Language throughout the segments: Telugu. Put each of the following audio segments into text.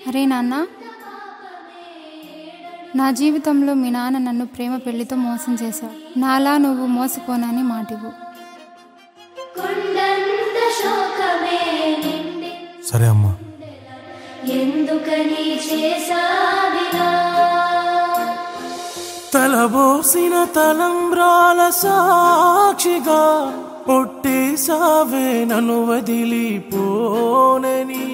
అరే నాన్న నా జీవితంలో మీ నాన్న నన్ను ప్రేమ పెళ్లితో మోసం చేశావు నాలా నువ్వు మోసపోనని మాటివు కొండంత శోకమే నిండి సరే అమ్మా ఎందుకని చేసావిలా తలబోసిన తలంబ్రాల సాక్షిగా పొట్టేసావే నన్ను వదిలిపోనని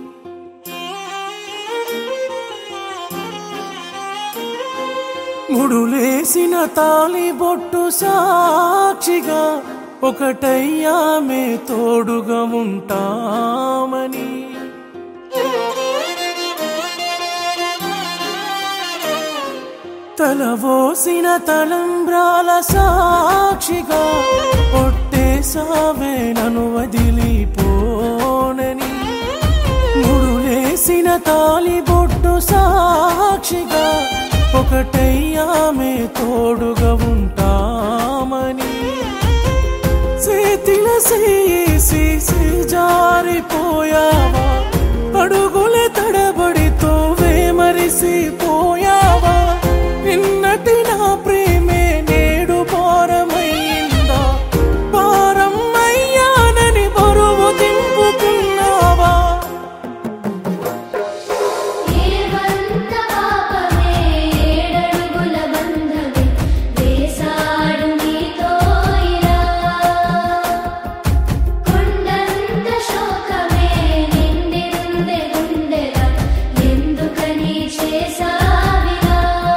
ముడులేసిన తాలి బొట్టు సాక్షిగా ఒకటయ్యామే తోడుగా ఉంటామని తలవోసిన తలంబ్రాల సాక్షిగా పొట్టేసావే నన్ను వదిలిపోనని ముడులేసిన తాలి బొట్టు సాక్షిగా ఒకటయ్యామే తోడుగా ఉంటామని చేతిల చేసి జారిపోయావా అడుగుల తడబడితో వేమరిసిపోయావా నిన్నటి నా ప్రేమే నేడు భారమైందా భారం అయ్యానని బరువు దింపుకున్నావా ఏవంత పాపమే ఏడడుగుల బంధమే వేసాడు నీతో ఇలా కొండంత శోకమే నిండిరుందె గుండెల ఎందుకని చేసావిలా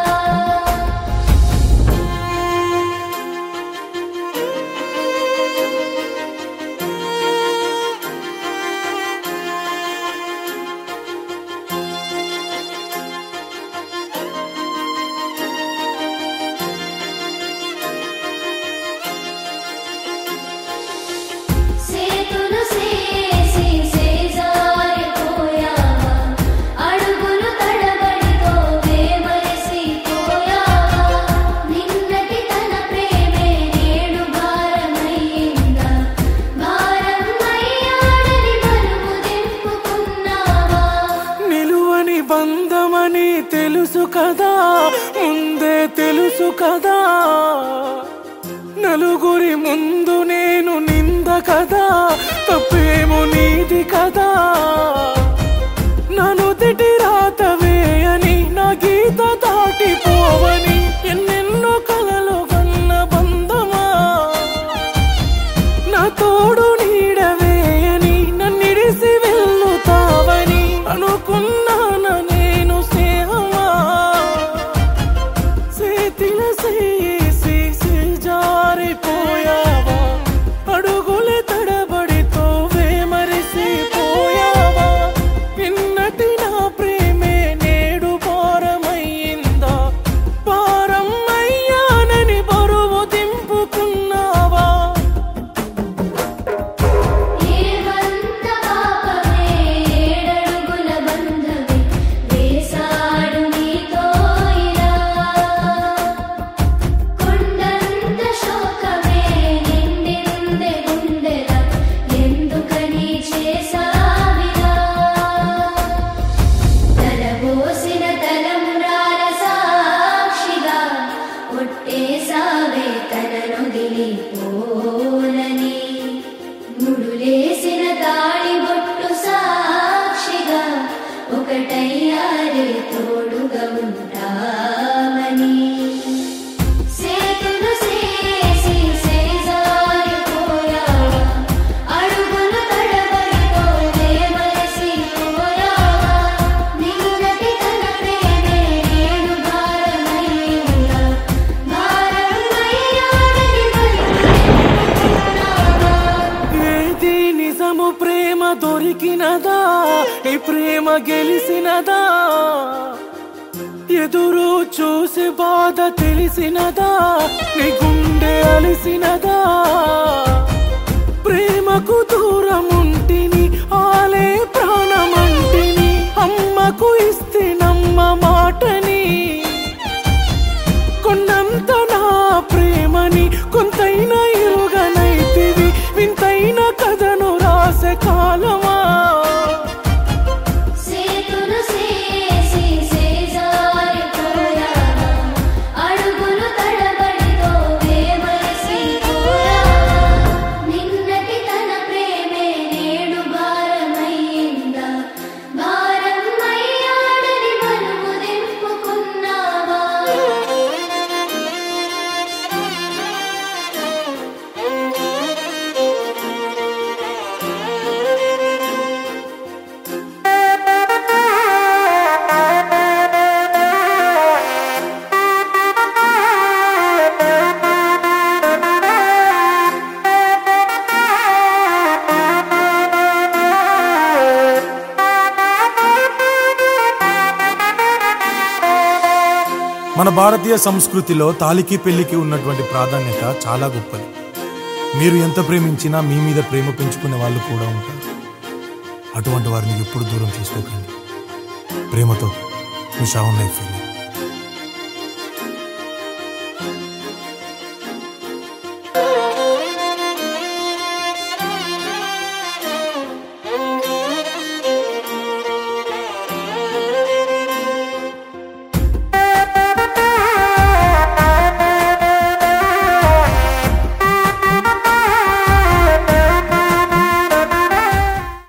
సేతులు సేసి సేజారిపోయావా అడుగులు తడబడితో వేమరిసిపోయావా నిన్నటి తన ప్రేమే నేడు భారమయ్యిందా భారం అయ్యాడని బరువు దింపుకున్నావా నిలువని బంధమని తెలుసు కదా ముందే తెలుసు కదా నలుగురి ముందు నేను నింద కదా తప్పేమో నీది కదా నన్ను తిటి రాతవే అని నా గీత దాటిపోవని ఎన్నెన్నో కలలు కన్న బంధమా నా తోడు నీడవే అని నన్నిడిసి వెళ్ళుతావని అనుకున్నాను నేను స్నేహమా చేతిల చేసి జారిపోయావా అడుగుల తడబడితో వేమరిసిపోయావా నిన్నటి నా ప్రేమే నేడు భారమయ్యిందా భారం అయ్యానని బరువు దింపుకున్నావా ఏవంత పాపమే ఏడడుగుల బంధమే వేసాడు నీతో ఇలా కొండంత శోకమే నిండిరుందె గుండెల ఎందుకని చేసావిలా తలబోసిన తలంబ్రాల సాక్షిగా కొట్టేసావే తననొదిలిపోనని ముడులేసిన తాళి బొట్టు సాక్షిగా ఒకటయ్యారే తోడుగా ఉంటామని సేతులు సేసి సేజారిపోయావా అడుగులు తడబడితో వేమరిసిపోయావా నిన్నటి తన ప్రేమే నేడు భారమయ్యిందా భారం అయ్యాడని బరువు ఏది నిజము ప్రేమ దొరికినదా ఈ ప్రేమ గెలిసినదా ఎదురు చూసి బాధ తెలిసినదా నీ గుండె అలిసినదా ప్రేమకు దూరం ఉంటిని ఆలే ప్రాణమంటిని అమ్మకు ఇస్తే నమ్మ మాటని కొన్నంత నా ప్రేమని కొంతైన ఇరుగనైతివి వింతైన కథను రాసే కాలమా సేతులు సే మన భారతీయ సంస్కృతిలో తాలికి పెళ్లికి ఉన్నటువంటి ప్రాధాన్యత చాలా గొప్పది మీరు ఎంత ప్రేమించినా మీ మీద ప్రేమ పెంచుకునే వాళ్ళు కూడా ఉంటారు అటువంటి వారిని ఎప్పుడు దూరం చేసుకోకండి ప్రేమతో మీ షావున్ లైఫ్